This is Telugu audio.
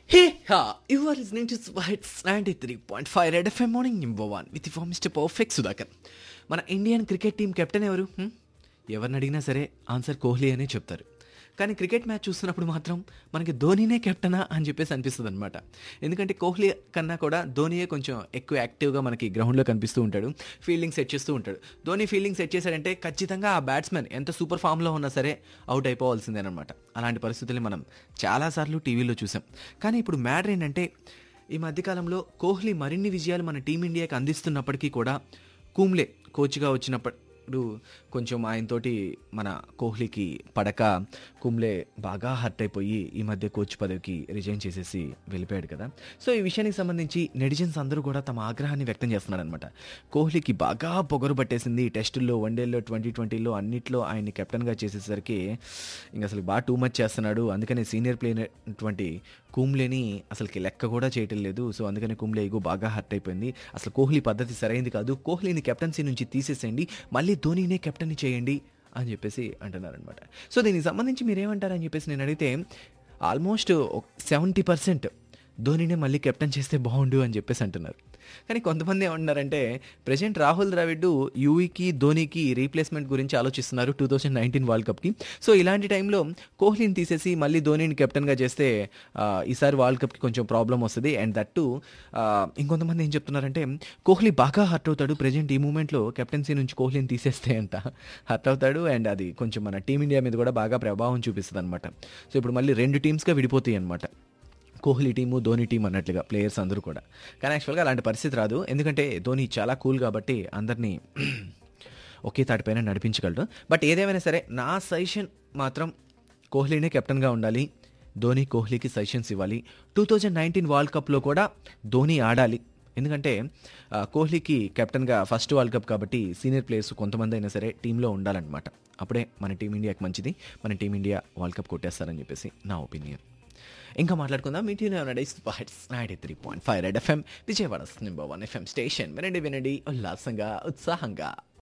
Hey, ha, you are listening to Swahits 93.5 Red FM Morning Number 1 with your Mr. Perfect Sudhakar. మన ఇండియన్ క్రికెట్ టీం కెప్టెన్ ఎవరు హ్మ్? ఎవరిని అడిగినా సరే ఆన్సర్ కోహ్లీ అనే చెప్తారు కానీ క్రికెట్ మ్యాచ్ చూస్తున్నప్పుడు మాత్రం మనకి ధోనీనే కెప్టెనా అని చెప్పేసి అనిపిస్తుంది అనమాట ఎందుకంటే కోహ్లీ కన్నా కూడా ధోనీయే కొంచెం ఎక్కువ యాక్టివ్గా మనకి గ్రౌండ్లో కనిపిస్తూ ఉంటాడు ఫీల్డింగ్ సెట్ చేస్తూ ఉంటాడు ధోని ఫీల్డింగ్ సెట్ చేశాడంటే ఖచ్చితంగా ఆ బ్యాట్స్మెన్ ఎంత సూపర్ ఫామ్లో ఉన్నా సరే అవుట్ అయిపోవాల్సిందేనమాట అలాంటి పరిస్థితుల్ని మనం చాలాసార్లు టీవీలో చూసాం కానీ ఇప్పుడు మ్యాటర్ ఏంటంటే ఈ మధ్యకాలంలో కోహ్లీ మరిన్ని విజయాలు మన టీమిండియాకి అందిస్తున్నప్పటికీ కూడా కూమ్లే కోచ్గా వచ్చినప్పుడు కొంచెం ఆయనతోటి మన కోహ్లీకి పడక కుంబ్లే బాగా హర్ట్ అయిపోయి ఈ మధ్య కోచ్ పదవికి రిజైన్ చేసేసి వెళ్ళిపోయాడు కదా సో ఈ విషయానికి సంబంధించి నెటిజన్స్ అందరూ కూడా తమ ఆగ్రహాన్ని వ్యక్తం చేస్తున్నారు అనమాట కోహ్లీకి బాగా పొగరు పట్టేసింది టెస్టుల్లో వన్డేల్లో ట్వంటీ ట్వంటీలో అన్నిట్లో ఆయన్ని కెప్టెన్గా చేసేసరికి ఇంకా అసలు బాగా టూ మచ్ చేస్తున్నాడు అందుకని సీనియర్ ప్లేయర్ అటువంటి కుంబ్లేని అసలుకి లెక్క కూడా చేయటం లేదు సో అందుకని కుంబ్లే ఇగో బాగా హర్ట్ అయిపోయింది అసలు కోహ్లీ పద్ధతి సరైంది కాదు కోహ్లీని కెప్టెన్సీ నుంచి తీసేసేయండి మళ్ళీ ధోనీనే కెప్టెన్ చేయండి అని చెప్పేసి అంటున్నారనమాట సో దీనికి సంబంధించి మీరేమంటారని చెప్పేసి నేను అడిగితే ఆల్మోస్ట్ సెవెంటీ పర్సెంట్ ధోనీనే మళ్ళీ కెప్టెన్ చేస్తే బాగుండు అని చెప్పేసి అంటున్నారు కానీ కొంతమంది ఏమంటున్నారంటే ప్రజెంట్ రాహుల్ ద్రావిడ్ యూఈకి ధోనీకి రీప్లేస్మెంట్ గురించి ఆలోచిస్తున్నారు టూ థౌజండ్ నైన్టీన్ వరల్డ్ కప్కి సో ఇలాంటి టైంలో కోహ్లీని తీసేసి మళ్ళీ ధోనీని కెప్టెన్గా చేస్తే ఆ, ఈసారి వరల్డ్ కప్కి కొంచెం ప్రాబ్లం వస్తుంది అండ్ దట్టు ఇంకొంతమంది ఏం చెప్తున్నారంటే కోహ్లీ బాగా హర్ట్ అవుతాడు ప్రజెంట్ ఈ మూమెంట్లో కెప్టెన్సీ నుంచి కోహ్లీని తీసేస్తే అంట హర్ట్ అవుతాడు అండ్ అది కొంచెం మన టీమిండియా మీద కూడా బాగా ప్రభావం చూపిస్తుంది అనమాట సో ఇప్పుడు మళ్ళీ రెండు టీమ్స్గా విడిపోతాయి అనమాట కోహ్లీ టీము ధోని టీం అన్నట్లుగా ప్లేయర్స్ అందరూ కూడా కానీ యాక్చువల్గా అలాంటి పరిస్థితి రాదు ఎందుకంటే ధోని చాలా కూల్ కాబట్టి అందరినీ ఒకే తాటిపైన నడిపించగలడు బట్ ఏదేమైనా సరే నా సజెషన్ మాత్రం కోహ్లీనే కెప్టెన్గా ఉండాలి ధోని కోహ్లీకి సజెషన్స్ ఇవ్వాలి టూ థౌజండ్ నైన్టీన్ వరల్డ్ కప్లో కూడా ధోని ఆడాలి ఎందుకంటే ఆ, కోహ్లీకి కెప్టెన్గా ఫస్ట్ వరల్డ్ కప్ కాబట్టి సీనియర్ ప్లేయర్స్ కొంతమంది అయినా సరే టీంలో ఉండాలన్నమాట అప్పుడే మన టీమిండియాకి మంచిది మన టీమిండియా వరల్డ్ కప్ కొట్టేస్తారని చెప్పేసి నా ఒపీనియన్ ఇంకా మాట్లాడుకుందాం మీ TV ninety three point five red FM Vijayawada number one FM station వినండి వినండి ఉల్లాసంగా ఉత్సాహంగా